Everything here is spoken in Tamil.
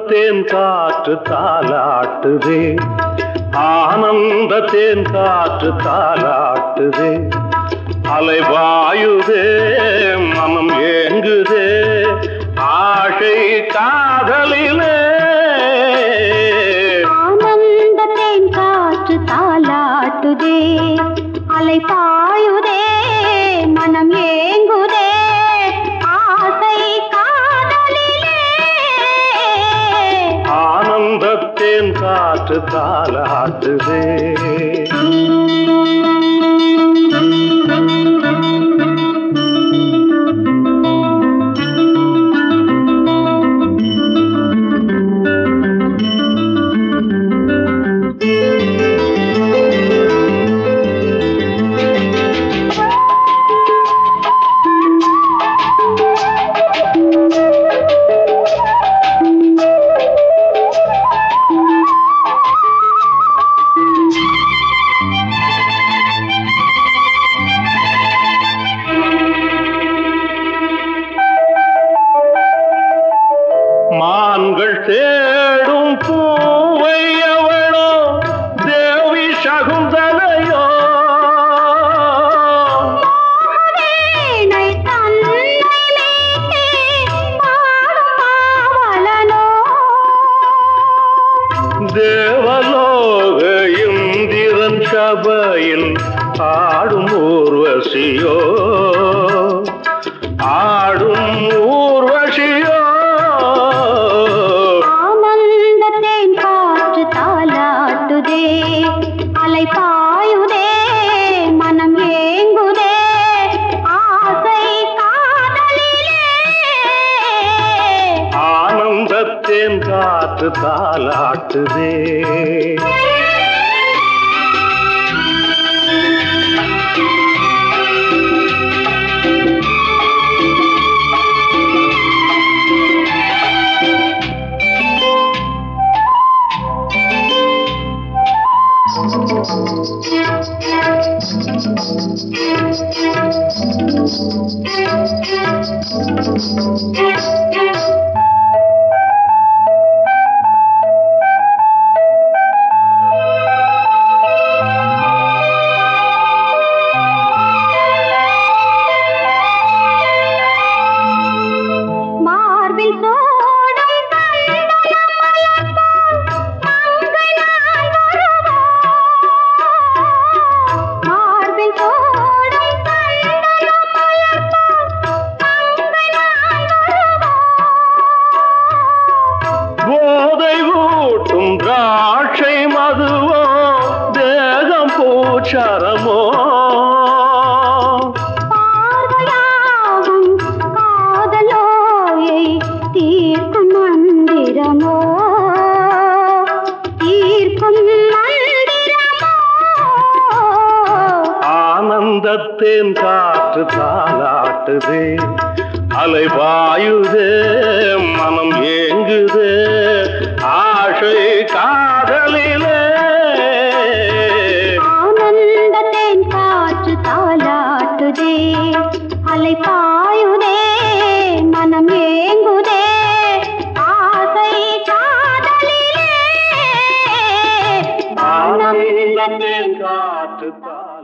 தேன் காற்று தாலாட்டுதே ஆனந்த தேன் காற்று தாலாட்டுதே அலைவாயுதே மனம் ஏங்குதே ஆசை காதலிலே ஆனந்த தேன் காற்று தாலாட்டுதே அலை பாயுதே மனம் ஏங்குதே ஆசை காதலிலே ஆனந்தத்தேன் காற்று தாலாட்டுதே மான்கள் தேடும் பூவை எவளோ தேவி சகுந்தலையோ வீணை தன்னை மீட்டே பாடும் பாவலனோ தேவலோக இந்திரன் சபையில் ஆடும் ஊர்வசியோ ஆடும் ஊர்வசியோ ஆனந்த தேன் காற்று தாலாட்டுதே அலை பாயுதே மனம் ஏங்குதே ஆசை காதலிலே ஆனந்தத்தேன் காற்று தாலாட்டுதே மார்பில் சூடும் கந்தனம் மலர்ந்தால் மங்கை நான் வருவோம். மார்பில் சூடும் கந்தனம் மலர்ந்தால் மங்கை நான் வருவோம். போதை ஊட்டும் திராட்சை மதுவோ தேகம் பூச்சரமோ பார்வையாகும் காதலோயை தீர்க்கும் மந்திரமோ தீர்க்கும் மந்திரமோ ஆனந்தத்தேன் காற்று தாலாட்டுதே அலைவாயுதே மனம் ஏங்குதே ஆசை காதலிலே ஆனந்த தேன் காற்று தாலாட்டுதே அலை பாயுதே மனம் ஏங்குதே ஆசை காதலிலே ஆனந்தத்தேன் காற்று தாலாட்டுதே